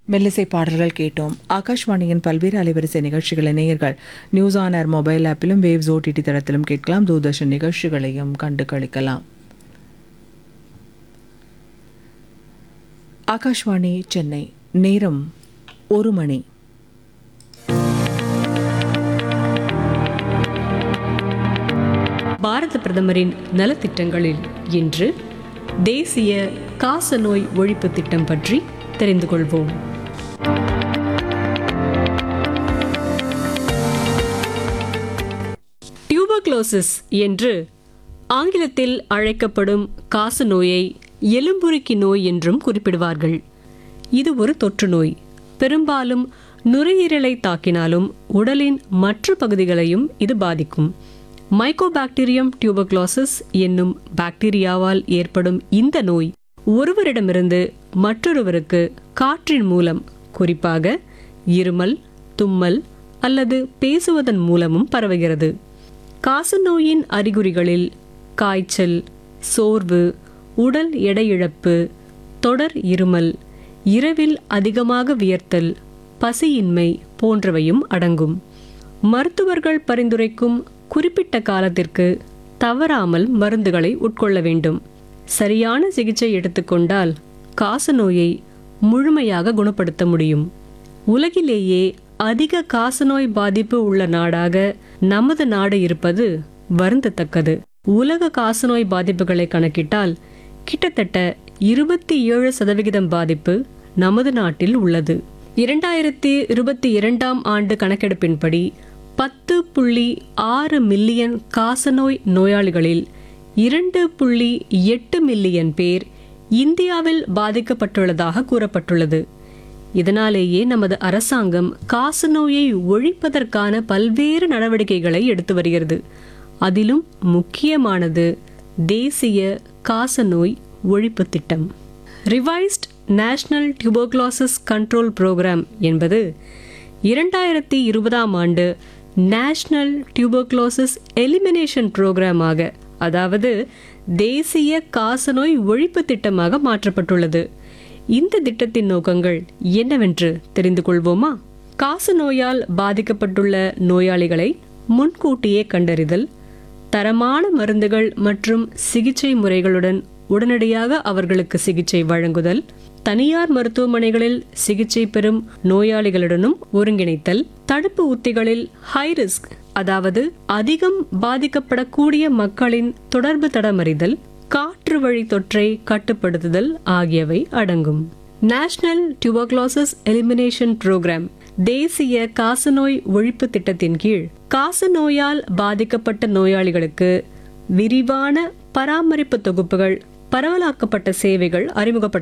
மெல்லிசை பாடல்கள் கேட்டோம் ஆகாஷ்வாணியின் பல்வேறு அலைவரிசை நிகழ்ச்சிகளை நேயர்கள் நியூஸ் ஆன் ஏர் மொபைல் ஆப்பிலும் வேவ்ஸ் ஓடிடி தளத்திலும் கேட்கலாம் தூர்தர்ஷன் நிகழ்ச்சிகளையும் கண்டு களிக்கலாம் ஆகாஷ்வாணி சென்னை நேரம் ஒரு மணி பாரத பிரதமரின் நலத்திட்டங்களில் இன்று தேசிய காசநோய் ஒழிப்பு திட்டம் பற்றி தெரிந்து கொள்வோம் டியூபர்குலோசிஸ் என்று ஆங்கிலத்தில் அழைக்கப்படும் காசநோயை எலும்புருக்கி நோய் என்றும் குறிப்பிடுவார்கள் இது ஒரு தொற்று நோய் பெரும்பாலும் நுரையீரலை தாக்கினாலும் உடலின் மற்ற பகுதிகளையும் இது பாதிக்கும் மைக்கோபாக்டீரியம் டியூபர்குலோசிஸ் என்னும் பாக்டீரியாவால் ஏற்படும் இந்த நோய் ஒருவரிடமிருந்து மற்றொருவருக்கு காற்றின் மூலம் குறிப்பாக இருமல் தும்மல் அல்லது பேசுவதன் மூலமும் பரவுகிறது காசநோயின் அறிகுறிகளில் காய்ச்சல் சோர்வு உடல் எடை இழப்பு தொடர் இருமல் இரவில் அதிகமாக வியர்த்தல் பசியின்மை போன்றவையும் அடங்கும் மருத்துவர்கள் பரிந்துரைக்கும் குறிப்பிட்ட காலத்திற்கு தவறாமல் மருந்துகளை உட்கொள்ள வேண்டும் சரியான சிகிச்சை எடுத்துக்கொண்டால் காசநோயை முழுமையாக குணப்படுத்த முடியும் உலகிலேயே அதிக காசநோய் பாதிப்பு உள்ள நாடாக நமது நாடு இருப்பது வருந்தத்தக்கது உலக காசநோய் பாதிப்புகளை கணக்கிட்டால் கிட்டத்தட்ட இருபத்தி ஏழு சதவிகிதம் பாதிப்பு நமது நாட்டில் உள்ளது இரண்டாயிரத்தி இருபத்தி இரண்டாம் ஆண்டு கணக்கெடுப்பின்படி பத்து புள்ளி ஆறு மில்லியன் காசநோய் நோயாளிகளில் இரண்டு புள்ளி எட்டு மில்லியன் பேர் இந்தியாவில் பாதிக்கப்பட்டுள்ளதாக கூறப்பட்டுள்ளது இதனாலேயே நமது அரசாங்கம் காசநோயை ஒழிப்பதற்கான பல்வேறு நடவடிக்கைகளை எடுத்து வருகிறது அதிலும் முக்கியமானது தேசிய காசநோய் ஒழிப்பு திட்டம் revised national tuberculosis control programme என்பது இரண்டாயிரத்தி இருபதாம் ஆண்டு நேஷனல் டியூபர்குலோசிஸ் எலிமினேஷன் புரோகிராமாக அதாவது தேசிய காசநோய் ஒழிப்பு திட்டமாக மாற்றப்பட்டுள்ளது இந்த திட்டத்தின் நோக்கங்கள் என்னவென்று தெரிந்து கொள்வோமா காசநோயால் பாதிக்கப்பட்டுள்ள நோயாளிகளை முன்கூட்டியே கண்டறிதல் தரமான மருந்துகள் மற்றும் சிகிச்சை முறைகளுடன் உடனடியாக அவர்களுக்கு சிகிச்சை வழங்குதல் தனியார் மருத்துவமனைகளில் சிகிச்சை பெறும் நோயாளிகளுடனும் ஒருங்கிணைத்தல் தடுப்பு உத்திகளில் ஹை ரிஸ்க் அதாவது அதிகம் பாதிக்கப்படக்கூடிய மக்களின் தொடர்பு தடமறிதல் காற்று வழி தொற்றை கட்டுப்படுத்துதல் ஆகியவை அடங்கும் நேஷனல் டியூபர்குலோசிஸ் எலிமினேஷன் புரோகிராம் தேசிய காசநோய் ஒழிப்பு திட்டத்தின் கீழ் காசநோயால் பாதிக்கப்பட்ட நோயாளிகளுக்கு விரிவான பராமரிப்பு தொகுப்புகள் பரவலாக்கப்பட்ட சேவைகள் அறிமுகப்படுத்த